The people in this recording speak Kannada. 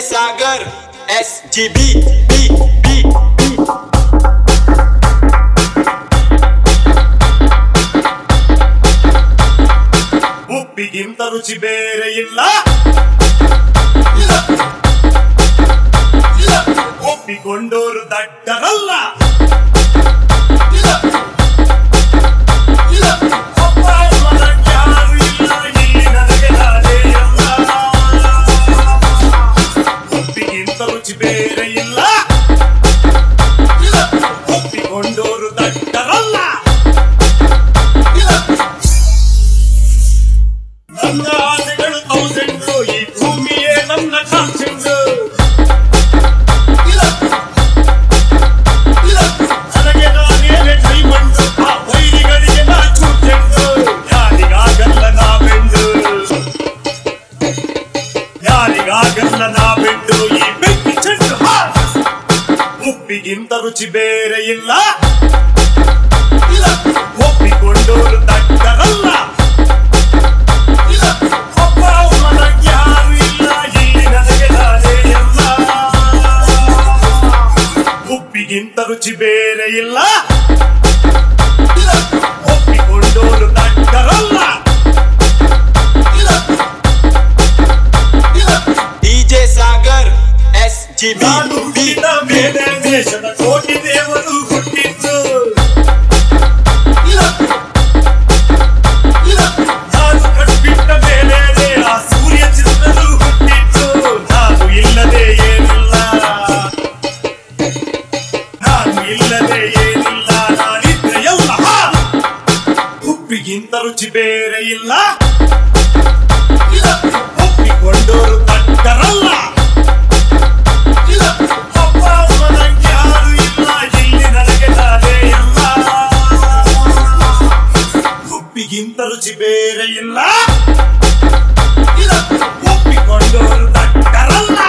Sagar S G B B B ಉಪ್ಪಿಗಿಂತ ರುಚಿ ಬೇರೆ ಇಲ್ಲ ಒಪ್ಪಿಕೊಂಡೋರು ದಡ್ಡರಲ್ಲ ಒಬ್ಬ ಮರಕ್ಯಾರು ಇಲ್ಲ, ಇಲ್ಲಿ ನನಗೆ ನಾನೇ ಎಲ್ಲ. ಉಪ್ಪಿಗಿಂತ ರುಚಿ ಬೇರೆ ಇಲ್ಲ ಒಪ್ಪಿಕೊಂಡೋರು ದಡ್ಡರಲ್ಲ ನನ್ನ ಆಸೆಗಳು ತೌಸಂಡು ಈ ಭೂಮಿಯೇ ನನ್ನ ಕಾನ್ಸೆಂಡು ನನಗೆ ನಾನೇನೆ ಕೈಮಂಡು ಆ ವೈರಿಗಳಿಗೆ ನಾ ಚೂಚೆಂಡು ಯಾರಿಗಾಗಲ್ಲ ನಾ ಬೆಂಡು ಯಾರಿಗಾಗಲ್ಲ ನಾ ಬೆಂಡು ಈ ಬೆಂಕಿ ಚೆಂಡು ಹಾ! ಉಪ್ಪಿಗಿಂತ ರುಚಿ ಬೇರೆ ಇಲ್ಲ ಒಪ್ಪಿಕೊಂಡೋರು ದಡ್ಡರಲ್ಲ ಒಬ್ಬ ಮನಕ್ಕೆ ಯಾರು ಇಲ್ಲ ಇಲ್ಲಿ ನನಗೆ ನಾನೇ ಎಲ್ಲ ಉಪ್ಪಿಗಿಂತ ರುಚಿ ಬೇರೆ ಇಲ್ಲ ಒಪ್ಪಿಕೊಂಡೋರು ದಡ್ಡರಲ್ಲ DJ Sagar S G B ನಾನು ಬಿ ಹುಟ್ಟಿದ ಮೇಲೆ ದೇಶದ ಕೋಟಿ ದೇವರು ಹುಟ್ಟಿದ್ದು ನಾನು ಕಟ್ಬಿಟ್ಟ ಮೇಲೆ ಆ ಸೂರ್ಯ ಚಂದ್ರರು ಹುಟ್ಟಿದ್ದು ನಾನು ಇಲ್ಲದೆ ಏನಿಲ್ಲ ನಾನು ಇಲ್ಲದೆ ಏನಿಲ್ಲ ನಾನಿದ್ರೆ ಎಲ್ಲ ಉಪ್ಪಿಗಿಂತ ರುಚಿ ಬೇರೆ ಇಲ್ಲ ಒಪ್ಪಿಕೊಂಡೋರು ತಟ್ಟರಲ್ಲ ಒಬ್ಬ ಮನಕ್ಕೆ ಯಾರು ಇಲ್ಲ ಇಲ್ಲಿ ನನಗೆ ನಾನೇ ಎಲ್ಲ ಉಪ್ಪಿಗಿಂತ ರುಚಿ ಬೇರೆ ಇಲ್ಲ ಒಪ್ಪಿಕೊಂಡೋರು ದಟ್ಟರಲ್ಲ